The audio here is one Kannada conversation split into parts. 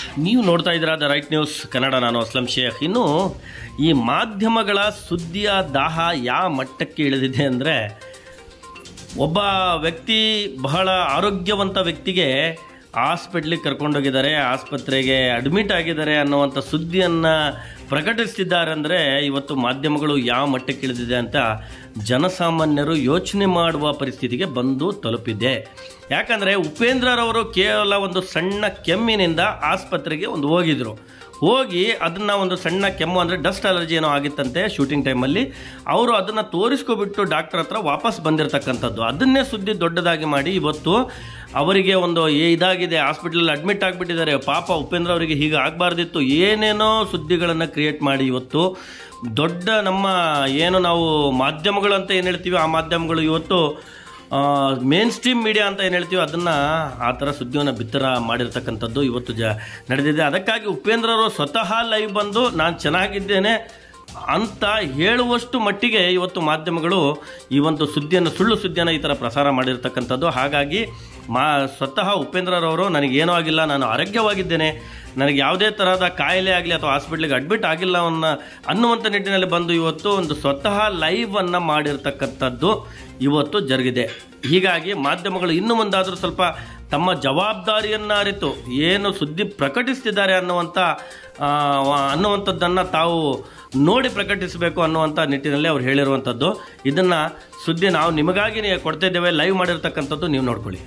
ನೀವು ನೋಡ್ತಾ ಇದ್ದೀರಾ ದ ರೈಟ್ ನ್ಯೂಸ್ ಕನ್ನಡ ನಾನು ಅಸ್ಲಂ ಶೇಖ್ ಇನ್ನು ಈ ಮಾಧ್ಯಮಗಳ ಸುದ್ದಿಯ ದಾಹ ಯಾವ ಮಟ್ಟಕ್ಕೆ ಇಳಿದಿದೆ ಅಂದರೆ ಒಬ್ಬ ವ್ಯಕ್ತಿ ಬಹಳ ಆರೋಗ್ಯವಂತ ವ್ಯಕ್ತಿಗೆ ಹಾಸ್ಪಿಟ್ಲಿಗೆ ಕರ್ಕೊಂಡೋಗಿದ್ದಾರೆ ಆಸ್ಪತ್ರೆಗೆ ಅಡ್ಮಿಟ್ ಆಗಿದ್ದಾರೆ ಅನ್ನುವಂಥ ಸುದ್ದಿಯನ್ನು ಪ್ರಕಟಿಸ್ತಿದ್ದಾರೆ ಅಂದರೆ ಇವತ್ತು ಮಾಧ್ಯಮಗಳು ಯಾವ ಮಟ್ಟಕ್ಕೆ ಇಳಿದಿದೆ ಅಂತ ಜನಸಾಮಾನ್ಯರು ಯೋಚನೆ ಮಾಡುವ ಪರಿಸ್ಥಿತಿಗೆ ಬಂದು ತಲುಪಿದೆ ಯಾಕಂದರೆ ಉಪೇಂದ್ರರವರು ಕೇವಲ ಒಂದು ಸಣ್ಣ ಕೆಮ್ಮಿನಿಂದ ಆಸ್ಪತ್ರೆಗೆ ಒಂದು ಹೋಗಿದ್ರು ಹೋಗಿ ಅದನ್ನು ಒಂದು ಸಣ್ಣ ಕೆಮ್ಮು ಅಂದರೆ ಡಸ್ಟ್ ಅಲರ್ಜಿ ಏನೋ ಆಗಿತ್ತಂತೆ ಶೂಟಿಂಗ್ ಟೈಮಲ್ಲಿ ಅವರು ಅದನ್ನು ತೋರಿಸ್ಕೊಬಿಟ್ಟು ಡಾಕ್ಟರ್ ಹತ್ರ ವಾಪಸ್ ಬಂದಿರತಕ್ಕಂಥದ್ದು ಅದನ್ನೇ ಸುದ್ದಿ ದೊಡ್ಡದಾಗಿ ಮಾಡಿ ಇವತ್ತು ಅವರಿಗೆ ಒಂದು ಏ ಇದಾಗಿದೆ ಹಾಸ್ಪಿಟಲಲ್ಲಿ ಅಡ್ಮಿಟ್ ಆಗಿಬಿಟ್ಟಿದ್ದಾರೆ ಪಾಪ ಉಪೇಂದ್ರ ಅವರಿಗೆ ಹೀಗೆ ಆಗಬಾರ್ದಿತ್ತು ಏನೇನೋ ಸುದ್ದಿಗಳನ್ನು ಕ್ರಿಯೇಟ್ ಮಾಡಿ ಇವತ್ತು ದೊಡ್ಡ ನಮ್ಮ ಏನು ನಾವು ಮಾಧ್ಯಮಗಳು ಅಂತ ಏನು ಹೇಳ್ತೀವಿ ಆ ಮಾಧ್ಯಮಗಳು ಇವತ್ತು ಮೇನ್ ಸ್ಟ್ರೀಮ್ ಮೀಡಿಯಾ ಅಂತ ಏನು ಹೇಳ್ತೀವಿ ಅದನ್ನು ಆ ಥರ ಸುದ್ದಿಯನ್ನು ಬಿತ್ತರ ಮಾಡಿರ್ತಕ್ಕಂಥದ್ದು ಇವತ್ತು ಜ ನಡೆದಿದೆ ಅದಕ್ಕಾಗಿ ಉಪೇಂದ್ರರು ಸ್ವತಃ ಲೈವ್ ಬಂದು ನಾನು ಚೆನ್ನಾಗಿದ್ದೇನೆ ಅಂತ ಹೇಳುವಷ್ಟು ಮಟ್ಟಿಗೆ ಇವತ್ತು ಮಾಧ್ಯಮಗಳು ಈ ಒಂದು ಸುದ್ದಿಯನ್ನು ಸುಳ್ಳು ಸುದ್ದಿಯನ್ನು ಈ ಥರ ಪ್ರಸಾರ ಮಾಡಿರ್ತಕ್ಕಂಥದ್ದು ಹಾಗಾಗಿ ಮಾ ಸ್ವತಃ ಉಪೇಂದ್ರರವರು ನನಗೇನೂ ಆಗಿಲ್ಲ ನಾನು ಆರೋಗ್ಯವಾಗಿದ್ದೇನೆ ನನಗೆ ಯಾವುದೇ ತರಹದ ಕಾಯಿಲೆ ಆಗಲಿ ಅಥವಾ ಹಾಸ್ಪಿಟ್ಲಿಗೆ ಅಡ್ಮಿಟ್ ಆಗಿಲ್ಲ ಅನ್ನೋ ಅನ್ನುವಂಥ ನಿಟ್ಟಿನಲ್ಲಿ ಬಂದು ಇವತ್ತು ಒಂದು ಸ್ವತಃ ಲೈವನ್ನು ಮಾಡಿರ್ತಕ್ಕಂಥದ್ದು ಇವತ್ತು ಜರುಗಿದೆ ಹೀಗಾಗಿ ಮಾಧ್ಯಮಗಳು ಇನ್ನು ಮುಂದಾದರೂ ಸ್ವಲ್ಪ ತಮ್ಮ ಜವಾಬ್ದಾರಿಯನ್ನು ಅರಿತು ಏನು ಸುದ್ದಿ ಪ್ರಕಟಿಸ್ತಿದ್ದಾರೆ ಅನ್ನುವಂಥ ಆ, ಅನ್ನುವಂಥದ್ದನ್ನು ತಾವು ನೋಡಿ ಪ್ರಕಟಿಸಬೇಕು ಅನ್ನುವಂಥ ನಿಟ್ಟಿನಲ್ಲಿ ಅವ್ರು ಹೇಳಿರುವಂಥದ್ದು ಇದನ್ನು ಸುದ್ದಿ ನಾವು ನಿಮಗಾಗಿ ಕೊಡ್ತಾ ಇದ್ದೇವೆ ಲೈವ್ ಮಾಡಿರ್ತಕ್ಕಂಥದ್ದು ನೀವು ನೋಡ್ಕೊಳ್ಳಿ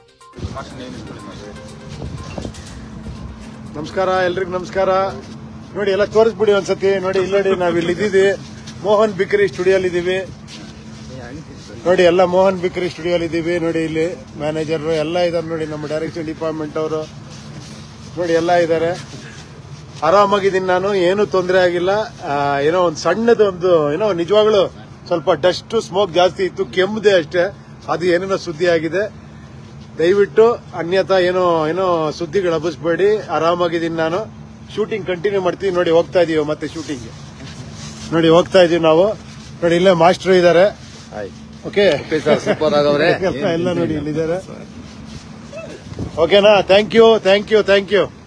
ನಮಸ್ಕಾರ ಎಲ್ರಿಗೂ ನಮಸ್ಕಾರ ನೋಡಿ ಎಲ್ಲ ತೋರಿಸ್ಬಿಡಿ ಒಂದ್ಸತಿ ನೋಡಿ ಇಲ್ಲಿ ನೋಡಿ ನಾವ್ ಇಲ್ಲಿ ಇದ್ದೀವಿ ಮೋಹನ್ ಬಿಕ್ರಿ ಸ್ಟುಡಿಯೋಲಿ ಇದ್ದೀವಿ ನೋಡಿ ಎಲ್ಲ ಮೋಹನ್ ಬಿಕ್ರಿ ಸ್ಟುಡಿಯೋಲಿ ಇದ್ದೀವಿ ನೋಡಿ ಇಲ್ಲಿ ಮ್ಯಾನೇಜರ್ ಎಲ್ಲ ಇದಾರೆ ನೋಡಿ ನಮ್ಮ ಡೈರೆಕ್ಷನ್ ಡಿಪಾರ್ಟ್ಮೆಂಟ್ ಅವರು ನೋಡಿ ಎಲ್ಲ ಇದ್ದಾರೆ ಆರಾಮಾಗಿದ್ದೀನಿ ನಾನು ಏನು ತೊಂದರೆ ಆಗಿಲ್ಲ ಆ, ಏನೋ ಒಂದು ಸಣ್ಣದು ಒಂದು ಏನೋ ನಿಜವಾಗ್ಲು ಸ್ವಲ್ಪ ಡಸ್ಟ್ ಸ್ಮೋಕ್ ಜಾಸ್ತಿ ಇತ್ತು ಕೆಮ್ಮದೆ ಅಷ್ಟೇ ಅದು ಏನೇನೋ ಸುದ್ದಿ ಆಗಿದೆ ದಯವಿಟ್ಟು ಅನ್ಯತಾ ಏನೋ ಏನೋ ಸುದ್ದಿಗಳು ಹಬ್ಬಿಸ್ಬೇಡಿ ಆರಾಮಾಗಿದ್ದೀನಿ ನಾನು ಶೂಟಿಂಗ್ ಕಂಟಿನ್ಯೂ ಮಾಡ್ತೀವಿ ನೋಡಿ ಹೋಗ್ತಾ ಇದೀವಿ ಮತ್ತೆ ಶೂಟಿಂಗ್ ನೋಡಿ ಹೋಗ್ತಾ ಇದೀವಿ ನಾವು ನೋಡಿ ಇಲ್ಲೇ ಮಾಸ್ಟರ್ ಇದ್ದಾರೆ ಓಕೆ ಸೂಪರ್ ಆಗವ್ರೆ ಎಲ್ಲ ನೋಡಿ ಇಲ್ಲಿದ್ದಾರೆ ಓಕೆನಾ thank you thank you thank you